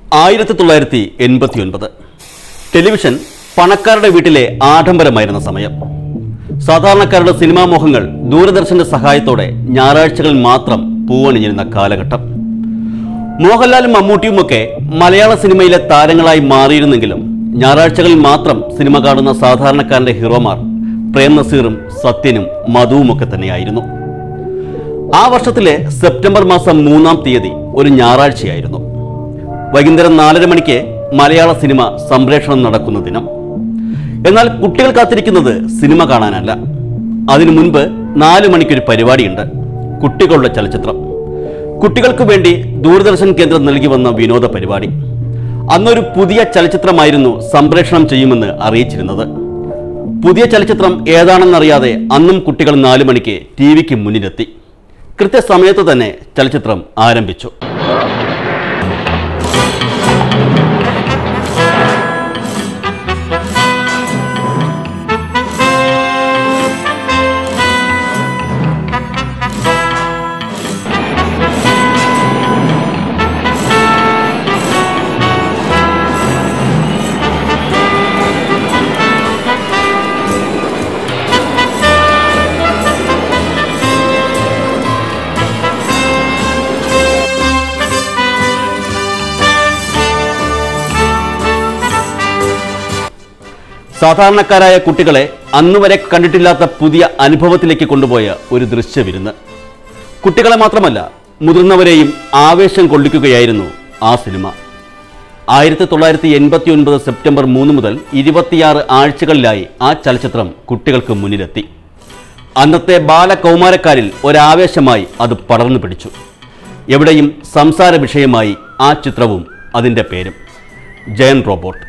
ആയിരത്തി തൊള്ളായിരത്തി എൺപത്തി ഒൻപത് ടെലിവിഷൻ പണക്കാരുടെ വീട്ടിലെ ആഡംബരമായിരുന്ന സമയം സാധാരണക്കാരുടെ സിനിമാ മോഹങ്ങൾ ദൂരദർശന്റെ സഹായത്തോടെ ഞായറാഴ്ചകളിൽ മാത്രം പൂവണിഞ്ഞിരുന്ന കാലഘട്ടം മോഹൻലാലും മമ്മൂട്ടിയുമൊക്കെ മലയാള സിനിമയിലെ താരങ്ങളായി മാറിയിരുന്നെങ്കിലും ഞായറാഴ്ചകളിൽ മാത്രം സിനിമ കാണുന്ന സാധാരണക്കാരന്റെ ഹീറോമാർ പ്രേം നസീറും സത്യനും മധുവുമൊക്കെ തന്നെയായിരുന്നു ആ വർഷത്തിലെ സെപ്റ്റംബർ മാസം മൂന്നാം തീയതി ഒരു ഞായറാഴ്ചയായിരുന്നു വൈകുന്നേരം നാലര മണിക്ക് മലയാള സിനിമ സംപ്രേഷണം നടക്കുന്ന ദിനം എന്നാൽ കുട്ടികൾ കാത്തിരിക്കുന്നത് സിനിമ കാണാനല്ല അതിനു മുൻപ് നാലു മണിക്കൊരു പരിപാടിയുണ്ട് കുട്ടികളുടെ ചലച്ചിത്രം കുട്ടികൾക്ക് വേണ്ടി ദൂരദർശൻ കേന്ദ്രം നൽകി വന്ന വിനോദ പരിപാടി അന്നൊരു പുതിയ ചലച്ചിത്രമായിരുന്നു സംപ്രേഷണം ചെയ്യുമെന്ന് അറിയിച്ചിരുന്നത് പുതിയ ചലച്ചിത്രം ഏതാണെന്നറിയാതെ അന്നും കുട്ടികൾ നാലു മണിക്ക് ടി വിക്ക് മുന്നിലെത്തി കൃത്യസമയത്ത് തന്നെ ചലച്ചിത്രം ആരംഭിച്ചു സാധാരണക്കാരായ കുട്ടികളെ അന്നുവരെ കണ്ടിട്ടില്ലാത്ത പുതിയ അനുഭവത്തിലേക്ക് കൊണ്ടുപോയ ഒരു ദൃശ്യവിരുന്ന് കുട്ടികളെ മാത്രമല്ല മുതിർന്നവരെയും ആവേശം കൊള്ളിക്കുകയായിരുന്നു ആ സിനിമ ആയിരത്തി തൊള്ളായിരത്തി എൺപത്തി ഒൻപത് സെപ്റ്റംബർ മൂന്ന് മുതൽ ഇരുപത്തിയാറ് ആഴ്ചകളിലായി ആ ചലച്ചിത്രം കുട്ടികൾക്ക് മുന്നിലെത്തി അന്നത്തെ ബാലകൗമാരക്കാരിൽ ഒരാവേശമായി അത് പടർന്നു പിടിച്ചു എവിടെയും സംസാര വിഷയമായി ആ ചിത്രവും അതിൻ്റെ പേരും Jayan robot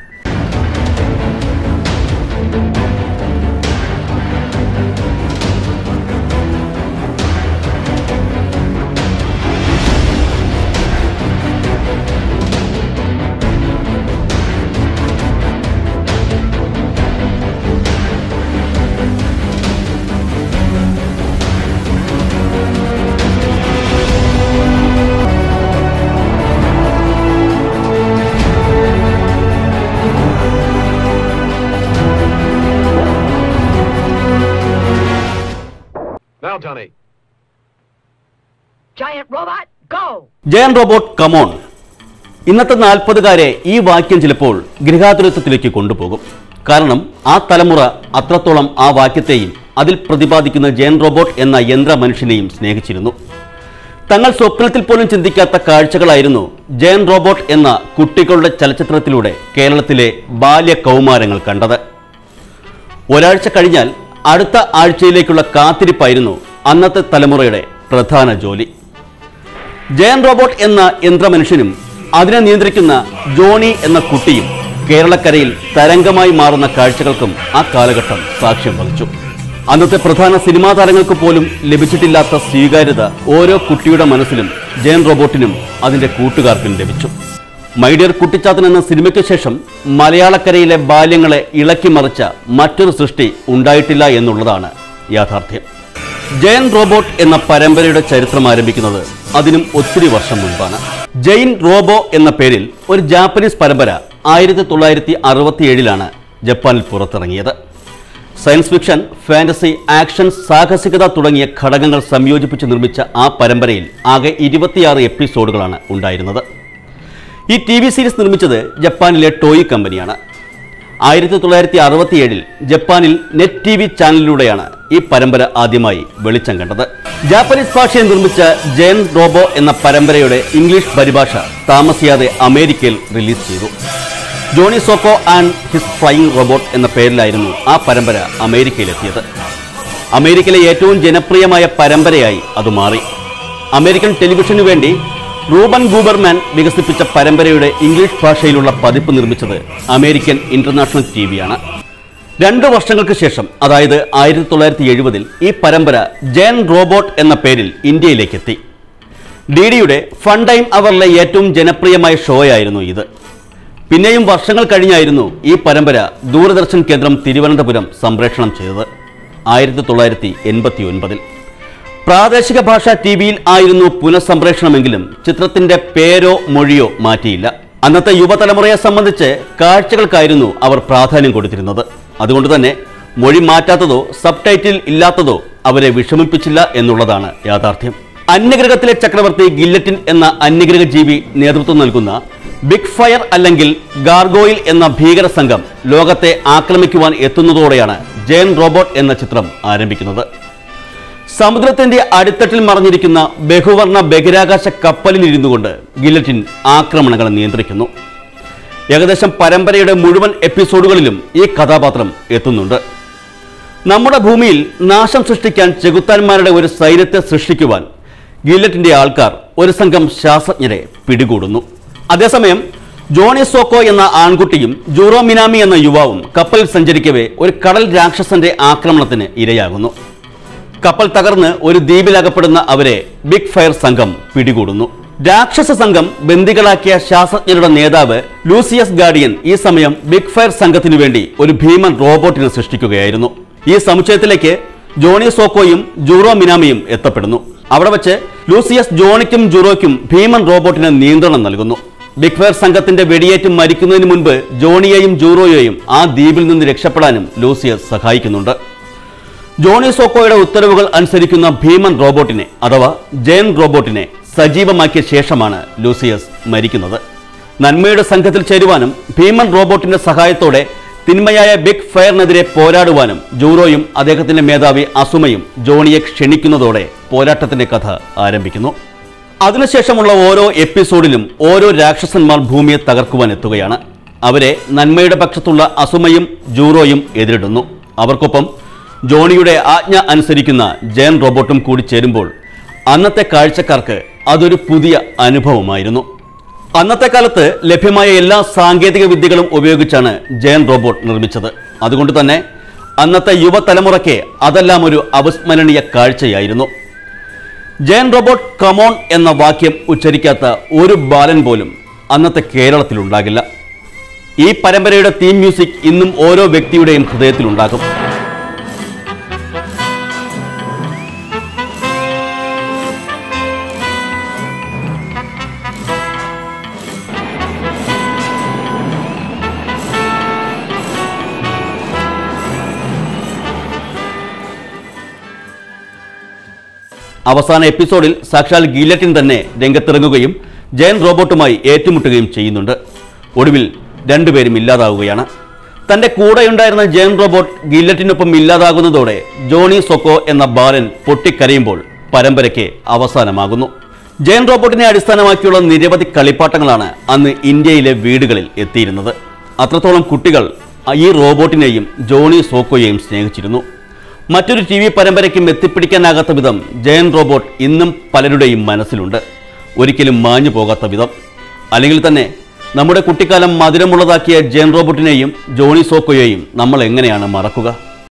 Now, Johnny. Giant robot, go! Jayan robot come on ഇന്നത്തെ നാൽപ്പതുകാരെ ഈ വാക്യം ചിലപ്പോൾ ഗൃഹാതുരത്വത്തിലേക്ക് കൊണ്ടുപോകും കാരണം ആ തലമുറ അത്രത്തോളം ആ വാക്യത്തെയും അതിൽ പ്രതിപാദിക്കുന്ന ജയൻ റോബോട്ട് എന്ന യന്ത്ര മനുഷ്യനെയും സ്നേഹിച്ചിരുന്നു തങ്ങൾ സ്വപ്നത്തിൽ പോലും ചിന്തിക്കാത്ത കാഴ്ചകളായിരുന്നു ജയൻ റോബോട്ട് എന്ന കുട്ടികളുടെ ചലച്ചിത്രത്തിലൂടെ കേരളത്തിലെ ബാല്യ കൗമാരങ്ങൾ കണ്ടത് ഒരാഴ്ച കഴിഞ്ഞാൽ അടുത്ത ആഴ്ചയിലേക്കുള്ള കാത്തിരിപ്പായിരുന്നു അന്നത്തെ തലമുറയുടെ പ്രധാന ജോലി ജയൻ റോബോട്ട് എന്ന യന്ത്രമനുഷ്യനും അതിനെ നിയന്ത്രിക്കുന്ന ജോണി എന്ന കുട്ടിയും കേരളക്കരയിൽ തരംഗമായി മാറുന്ന കാഴ്ചകൾക്കും ആ കാലഘട്ടം സാക്ഷ്യം വഹിച്ചു അന്നത്തെ പ്രധാന സിനിമാ താരങ്ങൾക്ക് പോലും ലഭിച്ചിട്ടില്ലാത്ത സ്വീകാര്യത ഓരോ കുട്ടിയുടെ മനസ്സിലും ജയൻ റോബോട്ടിനും അതിന്റെ കൂട്ടുകാർക്കും ലഭിച്ചു മൈഡിയർ കുട്ടിച്ചാത്തൻ എന്ന സിനിമയ്ക്ക് ശേഷം മലയാളക്കരയിലെ ബാല്യങ്ങളെ ഇളക്കിമറിച്ച മറ്റൊരു സൃഷ്ടി ഉണ്ടായിട്ടില്ല എന്നുള്ളതാണ് യാഥാർത്ഥ്യം ജയൻ റോബോട്ട് എന്ന പരമ്പരയുടെ ചരിത്രം ആരംഭിക്കുന്നത് അതിനും ഒത്തിരി വർഷം മുൻപാണ് ജെയിൻ റോബോ എന്ന പേരിൽ ഒരു ജാപ്പനീസ് പരമ്പര ആയിരത്തി തൊള്ളായിരത്തി അറുപത്തിയേഴിലാണ് ജപ്പാനിൽ പുറത്തിറങ്ങിയത് സയൻസ് ഫിക്ഷൻ ഫാന്റസി ആക്ഷൻ സാഹസികത തുടങ്ങിയ ഘടകങ്ങൾ സംയോജിപ്പിച്ച് നിർമ്മിച്ച ആ പരമ്പരയിൽ ആകെ ഇരുപത്തിയാറ് എപ്പിസോഡുകളാണ് ഉണ്ടായിരുന്നത് ഈ ടി വി സീരീസ് നിർമ്മിച്ചത് ജപ്പാനിലെ ടോയ് കമ്പനിയാണ് ആയിരത്തി തൊള്ളായിരത്തി അറുപത്തിയേഴിൽ ജപ്പാനിൽ നെറ്റ് ടി വി ചാനലിലൂടെയാണ് ഈ പരമ്പര ആദ്യമായി വെളിച്ചം കണ്ടത് ജാപ്പനീസ് ഭാഷയിൽ നിർമ്മിച്ച ജയൻ റോബോ എന്ന പരമ്പരയുടെ ഇംഗ്ലീഷ് പരിഭാഷ താമസിയാതെ അമേരിക്കയിൽ റിലീസ് ചെയ്തു Johnny Sokko and his flying robot എന്ന പേരിലായിരുന്നു ആ പരമ്പര അമേരിക്കയിലെത്തിയത് അമേരിക്കയിലെ ഏറ്റവും ജനപ്രിയമായ പരമ്പരയായി അത് മാറി അമേരിക്കൻ ടെലിവിഷനു വേണ്ടി റൂബൻ ഗൂബർമാൻ വികസിപ്പിച്ച പരമ്പരയുടെ ഇംഗ്ലീഷ് ഭാഷയിലുള്ള പതിപ്പ് നിർമ്മിച്ചത് അമേരിക്കൻ ഇന്റർനാഷണൽ ടി വിയാണ് രണ്ടു വർഷങ്ങൾക്ക് ശേഷം അതായത് ആയിരത്തി തൊള്ളായിരത്തി എഴുപതിൽ ഈ പരമ്പര ജയൻ റോബോട്ട് എന്ന പേരിൽ ഇന്ത്യയിലേക്ക് എത്തി ഡി ഡിയുടെ ഫൺ ടൈം അവറിലെ ഏറ്റവും ജനപ്രിയമായ ഷോയായിരുന്നു ഇത് പിന്നെയും വർഷങ്ങൾ കഴിഞ്ഞായിരുന്നു ഈ പരമ്പര ദൂരദർശൻ കേന്ദ്രം തിരുവനന്തപുരം സംപ്രേഷണം ചെയ്തത് ആയിരത്തി തൊള്ളായിരത്തി എൺപത്തി ഒൻപതിൽ പ്രാദേശിക ഭാഷ ടി വിയിൽ ആയിരുന്നു പുനഃസംപ്രേഷണമെങ്കിലും ചിത്രത്തിന്റെ പേരോ മൊഴിയോ മാറ്റിയില്ല അന്നത്തെ യുവതലമുറയെ സംബന്ധിച്ച് കാഴ്ചകൾക്കായിരുന്നു അവർ പ്രാധാന്യം കൊടുത്തിരുന്നത് അതുകൊണ്ട് തന്നെ മൊഴി മാറ്റാത്തതോ സബ് ടൈറ്റിൽ ഇല്ലാത്തതോ അവരെ വിഷമിപ്പിച്ചില്ല എന്നുള്ളതാണ് യാഥാർത്ഥ്യം അന്യഗ്രഹത്തിലെ ചക്രവർത്തി ഗില്ലറ്റിൻ എന്ന അന്യഗ്രഹ ജീവി നേതൃത്വം നൽകുന്ന ബിഗ് ഫയർ അല്ലെങ്കിൽ ഗാർഗോയിൽ എന്ന ഭീകര സംഘം ലോകത്തെ ആക്രമിക്കുവാൻ എത്തുന്നതോടെയാണ് ജയൻ റോബോട്ട് എന്ന ചിത്രം ആരംഭിക്കുന്നത് സമുദ്രത്തിന്റെ അടിത്തട്ടിൽ മറഞ്ഞിരിക്കുന്ന ബഹുവർണ്ണ ബഹിരാകാശ കപ്പലിൽ ഇരുന്നുകൊണ്ട് ഗില്ലറ്റിൻ ആക്രമണങ്ങൾ നിയന്ത്രിക്കുന്നു ഏകദേശം പരമ്പരയുടെ മുഴുവൻ എപ്പിസോഡുകളിലും ഈ കഥാപാത്രം എത്തുന്നുണ്ട് നമ്മുടെ ഭൂമിയിൽ നാശം സൃഷ്ടിക്കാൻ ചെകുത്താന്മാരുടെ ഒരു സൈന്യത്തെ സൃഷ്ടിക്കുവാൻ ഗില്ലറ്റിന്റെ ആൾക്കാർ ഒരു സംഘം ശാസ്ത്രജ്ഞരെ പിടികൂടുന്നു അതേസമയം ജോണി സോക്കോ എന്ന ആൺകുട്ടിയും ജൂറോ മിനാമി എന്ന യുവാവും കപ്പലിൽ സഞ്ചരിക്കവേ ഒരു കടൽ രാക്ഷസന്റെ ആക്രമണത്തിന് ഇരയാകുന്നു കപ്പൽ തകർന്ന് ഒരു ദ്വീപിലകപ്പെടുന്ന അവരെ ബിഗ് ഫയർ സംഘം പിടികൂടുന്നു രാക്ഷസ സംഘം ബന്ദികളാക്കിയ ശാസ്ത്രജ്ഞരുടെ നേതാവ് ലൂസിയസ് ഗാർഡിയൻ ഈ സമയം ബിഗ് ഫയർ സംഘത്തിനു വേണ്ടി ഒരു ഭീമൻ റോബോട്ടിനെ സൃഷ്ടിക്കുകയായിരുന്നു ഈ സമുച്ചയത്തിലേക്ക് ജോണി സോക്കോയും ജൂറോ മിനാമിയും എത്തപ്പെടുന്നു അവിടെ വെച്ച് ലൂസിയസ് ജോണിക്കും ജൂറോയ്ക്കും ഭീമൻ റോബോട്ടിന് നിയന്ത്രണം നൽകുന്നു ബിഗ് ഫയർ സംഘത്തിന്റെ വെടിയേറ്റ് മരിക്കുന്നതിന് മുൻപ് ജോണിയെയും ജൂറോയെയും ആ ദ്വീപിൽ നിന്ന് രക്ഷപ്പെടാനും ലൂസിയസ് സഹായിക്കുന്നുണ്ട് ജോണി സോക്കോയുടെ ഉത്തരവുകൾ അനുസരിക്കുന്ന ഭീമൻ റോബോട്ടിനെ അഥവാ ജയൻ റോബോട്ടിനെ സജീവമാക്കിയ ശേഷമാണ് ലൂസിയസ് മരിക്കുന്നത് നന്മയുടെ സംഘത്തിൽ ചേരുവാനും ഭീമൻ റോബോട്ടിന്റെ സഹായത്തോടെ തിന്മയായ ബിഗ് ഫയറിനെതിരെ പോരാടുവാനും ജൂറോയും അദ്ദേഹത്തിന്റെ മേധാവി അസുമയും ജോണിയെ ക്ഷണിക്കുന്നതോടെ പോരാട്ടത്തിന്റെ കഥ ആരംഭിക്കുന്നു അതിനുശേഷമുള്ള ഓരോ എപ്പിസോഡിലും ഓരോ രാക്ഷസന്മാർ ഭൂമിയെ തകർക്കുവാൻ എത്തുകയാണ് അവരെ നന്മയുടെ പക്ഷത്തുള്ള അസുമയും ജൂറോയും എതിരിടുന്നു അവർക്കൊപ്പം ജോണിയുടെ ആജ്ഞ അനുസരിക്കുന്ന ജയൻ റോബോട്ടും കൂടി ചേരുമ്പോൾ അന്നത്തെ കാഴ്ചക്കാർക്ക് അതൊരു പുതിയ അനുഭവമായിരുന്നു അന്നത്തെ കാലത്ത് ലഭ്യമായ എല്ലാ സാങ്കേതിക വിദ്യകളും ഉപയോഗിച്ചാണ് ജയൻ റോബോട്ട് നിർമ്മിച്ചത് അതുകൊണ്ട് തന്നെ അന്നത്തെ യുവതലമുറയ്ക്ക് അതെല്ലാം ഒരു അവിസ്മരണീയ കാഴ്ചയായിരുന്നു ജയൻ റോബോട്ട് കമോൺ എന്ന വാക്യം ഉച്ചരിക്കാത്ത ഒരു ബാലൻ പോലും അന്നത്തെ കേരളത്തിലുണ്ടാകില്ല ഈ പരമ്പരയുടെ തീം മ്യൂസിക് ഇന്നും ഓരോ വ്യക്തിയുടെയും ഹൃദയത്തിലുണ്ടാകും അവസാന എപ്പിസോഡിൽ സാക്ഷാൽ ഗില്ലറ്റിൻ തന്നെ രംഗത്തിറങ്ങുകയും ജയൻ റോബോട്ടുമായി ഏറ്റുമുട്ടുകയും ചെയ്യുന്നുണ്ട് ഒടുവിൽ രണ്ടുപേരും ഇല്ലാതാവുകയാണ് തന്റെ കൂടെയുണ്ടായിരുന്ന ജയൻ റോബോട്ട് ഗില്ലറ്റിനൊപ്പം ഇല്ലാതാകുന്നതോടെ ജോണി സൊക്കോ എന്ന ബാലൻ പൊട്ടിക്കരയുമ്പോൾ പരമ്പരയ്ക്ക് അവസാനമാകുന്നു ജയൻ റോബോട്ടിനെ അടിസ്ഥാനമാക്കിയുള്ള നിരവധി കളിപ്പാട്ടങ്ങളാണ് അന്ന് ഇന്ത്യയിലെ വീടുകളിൽ എത്തിയിരുന്നത് അത്രത്തോളം കുട്ടികൾ ഈ റോബോട്ടിനെയും ജോണി സോക്കോയെയും സ്നേഹിച്ചിരുന്നു മറ്റൊരു ടി വി പരമ്പരയ്ക്കും എത്തിപ്പിടിക്കാനാകാത്ത വിധം ജയൻ റോബോട്ട് ഇന്നും പലരുടെയും മനസ്സിലുണ്ട് ഒരിക്കലും മാഞ്ഞു പോകാത്ത വിധം അല്ലെങ്കിൽ തന്നെ നമ്മുടെ കുട്ടിക്കാലം മധുരമുള്ളതാക്കിയ ജയൻ റോബോട്ടിനെയും ജോണി സോക്കോയെയും നമ്മൾ എങ്ങനെയാണ് മറക്കുക